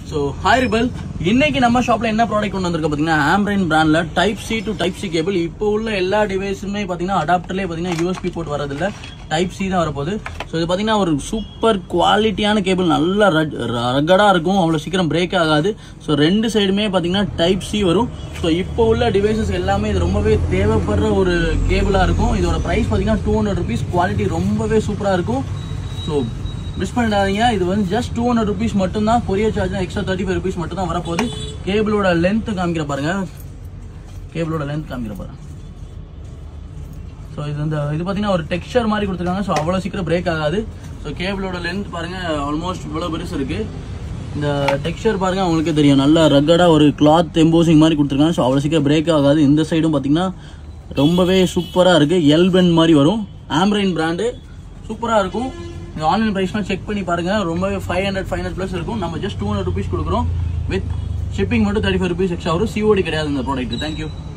so hi rebel இன்னைக்கு நம்ம ஷாப்ல என்ன ப்ராடக்ட் கொண்டு வந்திருக்க பாத்தீங்கன்னா ஆம்ரைன் பிராண்ட்ல type C to type C cable இப்போ உள்ள எல்லா டிவைஸுமே பாத்தீங்கன்னா அடாப்டர்லேயே பாத்தீங்கன்னா யூஎஸ்பி போர்ட் வரதில்ல டைப் சி தான் வரப்போகுது ஸோ இது பாத்தீங்கன்னா ஒரு சூப்பர் குவாலிட்டியான கேபிள் நல்லா ரகடா இருக்கும் அவ்வளோ சீக்கிரம் பிரேக் ஆகாது ஸோ ரெண்டு சைடுமே பாத்தீங்கன்னா டைப் சி வரும் ஸோ இப்போ உள்ள டிவைசஸ் எல்லாமே இது ரொம்பவே தேவைப்படுற ஒரு கேபிளா இருக்கும் இதோட பிரைஸ் பாத்தீங்கன்னா டூ ஹண்ட்ரட் ருபீஸ் குவாலிட்டி ரொம்பவே சூப்பரா இருக்கும் ஸோ மிஸ் பண்ணிடாதீங்க இது வந்து ஜஸ்ட் டூ ஹண்ட்ரட் ருபீஸ் மட்டும் தான் courier charge extra thirty five rupees மட்டும் தான் வரப்போகுது கேபிளோட லென்த் காமிக்கிற பாருங்க கேபிளோட லென்த் காமிக்கிற பாருங்க ஸோ இது இந்த இது பார்த்தீங்கன்னா ஒரு டெக்ஸ்சர் மாதிரி கொடுத்துருக்காங்க ஸோ அவ்வளோ சீக்கிரம் பிரேக் ஆகாது ஸோ கேபிளோட லென்த் பாருங்க ஆல்மோஸ்ட் இவ்வளோ பெருசு இருக்கு இந்த டெக்ஸ்சர் பாருங்க அவங்களுக்கே தெரியும் நல்லா ரக்கடாக ஒரு கிளாத் எம்போசிங் மாதிரி கொடுத்துருக்காங்க ஸோ அவ்வளோ சீக்கிரம் பிரேக் ஆகாது இந்த சைடும் பார்த்தீங்கன்னா ரொம்பவே சூப்பராக இருக்கு எல்பென் மாதிரி வரும் ஆம்ரைன் பிராண்டு சூப்பராக இருக்கும் இந்த ஆன்லைன் ப்ரைஸ்லாம் செக் பண்ணி பாருங்க ரொம்பவே five hundred five hundred plus இருக்கும் நம்ம ஜஸ்ட் டூ ஹண்ட்ரட் ருபீஸ் கொடுக்குறோம் வித் ஷிப்பிங் மட்டும் தேர்ட்டி ஃபைவ் ருபீஸ் எக்ஸ்ட்ரா வரும் சிஓடி கிடையாது இந்த ப்ராடக்ட் தேங்க்யூ